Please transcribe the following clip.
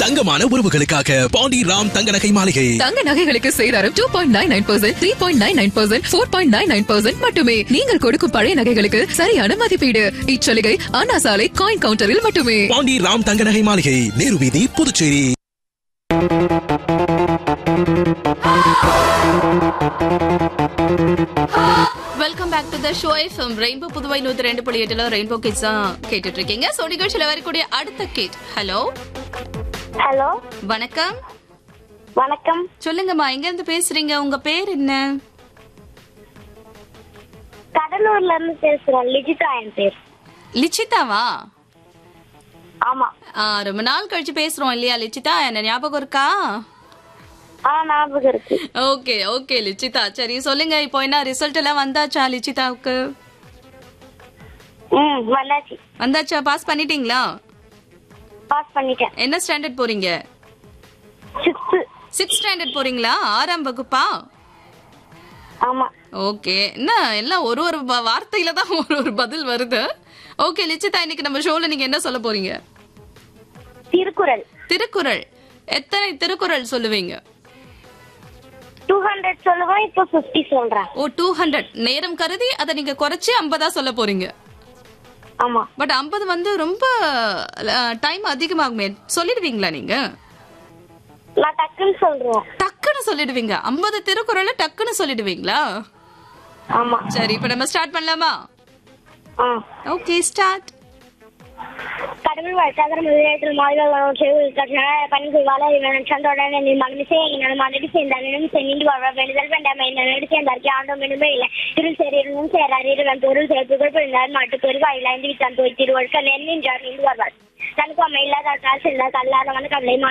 தங்கமான உறவுகளுக்காக பாண்டி ராம் தங்க நகை மாளிகை தங்க நகைகளுக்கு சேதாரம் two point nine nine percent three point nine nine percent four point nine nine percent மட்டுமே நீங்கள் கொடுக்கும் பழைய நகைகளுக்கு சரியான மதிப்பீடு இச்சலுகை அண்ணா சாலை காயின் கவுண்டரில் மட்டுமே பாண்டி ராம் தங்க நகை மாளிகை நேரு வீதி Puducherry welcome back to the show FM rainbow Puduvai நூத்தி ரெண்டு புள்ளி எட்டுல ரெயின்போ கிட்ஸ் தான் கேட்டுட்டு இருக்கீங்க சோ நிகழ்ச்சியில வரக்கூடிய அடுத்த கிட் ஹலோ ஹலோ வணக்கம் வணக்கம் சொல்லுங்கம்மா எங்க இருந்து பேசுறீங்க உங்க பேர் என்ன கடலூர்ல இருந்து பேசுறோம் லிஜிதா என் பேர் லிச்சிதாவா ஆமா ஆ, ரொம்ப நாள் கழிச்சு பேசுறோம் இல்லையா லிச்சிதா என்ன ஞாபகம் இருக்கா ஆ ஞாபகம் இருக்கு ஓகே ஓகே லிச்சிதா சரி சொல்லுங்க இப்போ என்ன ரிசல்ட் எல்லாம் வந்தாச்சா லிச்சிதாவுக்கு ம் வந்தாச்சு வந்தாச்சா பாஸ் பண்ணிட்டீங்களா பாஸ் பண்ணிட்டேன் என்ன ஸ்டாண்டர்ட் போறீங்க சிக்ஸ்த்து சிக்ஸ் ஸ்டாண்டர்ட் போறீங்களா ஆறாம் வகுப்பா ஆமா ஓகே என்ன எல்லாம் ஒரு ஒரு வ- வார்த்தையில தான் ஒரு ஒரு பதில் வருது ஓகே லிச்சிதா இன்னைக்கு நம்ம ஷோல நீங்க என்ன சொல்ல போறீங்க திருக்குறள் திருக்குறள் எத்தனை திருக்குறள் சொல்லுவீங்க டூ ஹண்ட்ரட் சொல்லுவோம் இப்போ ஃபிஃப்டி சொல்றேன் ஓ டூ ஹண்ட்ரட் நேரம் கருதி அதை நீங்க குறைச்சு ஐம்பதா சொல்ல போறீங்க ஆமா பட் ஐம்பது வந்து ரொம்ப டைம் அதிகமாகுமே சொல்லிடுவீங்களா நீங்க நான் டக்குன்னு சொல்றேன் டக்குன்னு சொல்லிடுவீங்க ஐம்பது திருக்குறளை டக்குன்னு சொல்லிடுவீங்களா ஆமா சரி இப்ப நம்ம ஸ்டார்ட் பண்ணலாமா ஆ ஓகே ஸ்டார்ட் கடவுள் வாழ்த்தாகிற முதலீட்டில் மாதிரி செவில் கட்டினால பணி செய்வாள இவன் சந்தோடனே நீ மனமிசை எங்கள் மனடி சேர்ந்தாலும் சென்னிட்டு வாழ்வா வேண்டுதல் வேண்டாம் இந்த நடி சேர்ந்தார்க்கு ஆண்டும் இனிமே இல்லை இருள் சேர் இருந்தும் சேரார் இருவன் பொருள் சேர்ப்புகள் பிறந்தார் மாட்டு பெருகு ஐந்து வித்தான் போய் திருவழுக்க நெல் நின்றார் நின்று வருவார் தனக்கு அம்மை இல்லாத காசு இல்ல கல்லாதவன் கவலை